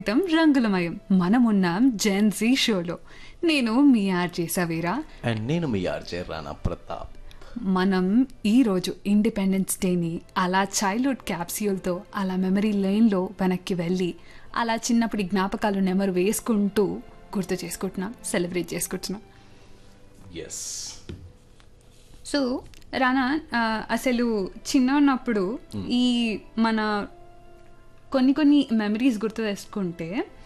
జీవితం రంగులమయం మనమున్నాం జెన్ జీ షోలో నేను మీ ఆర్జే సవీరా అండ్ నేను మీ ఆర్జే రానా ప్రతాప్ మనం ఈరోజు ఇండిపెండెన్స్ డేని అలా చైల్డ్హుడ్ క్యాప్స్యూల్తో అలా మెమరీ లైన్లో వెనక్కి వెళ్ళి అలా చిన్నప్పటి జ్ఞాపకాలు నెమరు వేసుకుంటూ గుర్తు చేసుకుంటున్నాం సెలబ్రేట్ చేసుకుంటున్నాం ఎస్ సో రానా ఆ, అసలు చిన్న ఉన్నప్పుడు ఈ మన కొన్ని కొన్ని మెమరీస్ గుర్తు తెచ్చుకుంటే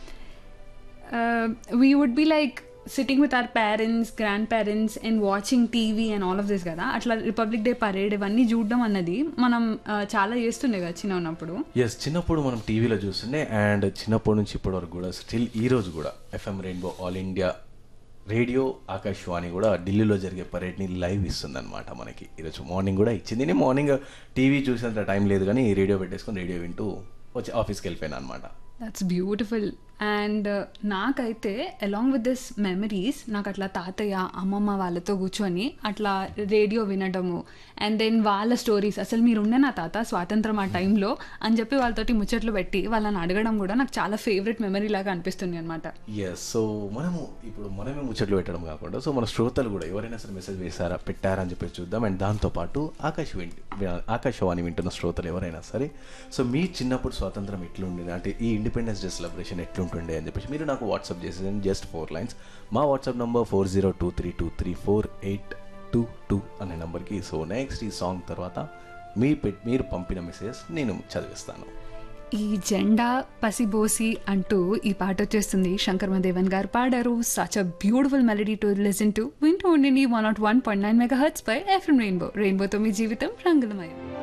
we would be like sitting with our parents grandparents and watching TV and all of this కదా అట్లా రిపబ్లిక్ డే పరేడ్ ఇవన్నీ చూడడం అన్నది మనం ఆ, చాలా చేస్తుండే కదా చిన్న ఉన్నప్పుడు ఎస్ చిన్నప్పుడు మనం టీవీలో చూస్తుండే అండ్ చిన్నప్పటి నుంచి ఇప్పటి వరకు కూడా స్టిల్ ఈ రోజు కూడా FM rainbow All India Radio Akashvani కూడా ఢిల్లీలో జరిగే పరేడ్ని లైవ్ ఇస్తుంది అనమాట మనకి ఈరోజు మార్నింగ్ కూడా ఇచ్చింది నేను మార్నింగ్ టీవీ చూసేంత టైం లేదు కానీ రేడియో పెట్టేసుకొని రేడియో వింటూ వచ్చి ఆఫీస్కి వెళ్ళిపోయాను అనమాట దట్స్ బ్యూటిఫుల్ అండ్ నాకైతే అలాంగ్ విత్ దిస్ మెమరీస్ నాకు అట్లా తాతయ్య అమ్మమ్మ వాళ్ళతో కూర్చొని అట్లా రేడియో వినడము అండ్ దెన్ వాళ్ళ స్టోరీస్ అసలు మీరు ఉండే నా తాత స్వాతంత్రం ఆ టైంలో అని చెప్పి వాళ్ళతోటి ముచ్చట్లు పెట్టి వాళ్ళని అడగడం కూడా నాకు చాలా ఫేవరెట్ మెమరీ లాగా అనిపిస్తుంది అనమాట ఎస్ సో మనము ఇప్పుడు మనమే ముచ్చట్లు పెట్టడం కాకుండా సో మన శ్రోతలు కూడా ఎవరైనా సరే మెసేజ్ వేశారా పెట్టారా అని చెప్పి చూద్దాం అండ్ దాంతోపాటు ఆకాశవాణి ఆకాశవాణి వింటున్న శ్రోతలు ఎవరైనా సరే సో మీ చిన్నప్పుడు స్వాతంత్రం ఎట్లుండేది అంటే ఈ ఇండిపెండెన్స్ డే సెలబ్రేషన్ ఎట్లుంటుండే అని చెప్పేసి మీరు నాకు వాట్సాప్ చేసేది జస్ట్ ఫోర్ లైన్స్ మా WhatsApp number four zero two three two three four eight two two అనే నెంబర్కి సో నెక్స్ట్ ఈ సాంగ్ తర్వాత మీ పెట్ మీరు పంపిన మెసేజ్ నేను చదివిస్తాను ఈ జెండా పసిబోసి అంటూ ఈ పాట వచ్చేస్తుంది శంకర్ మదేవన్ గారు పాడారు such a beautiful melody to listen to వింటూ ఉండండి one not one point nine mega hertz పై ఎఫ్ఎం రెయిన్బో రెయిన్బోతో మీ జీవితం రంగులమయం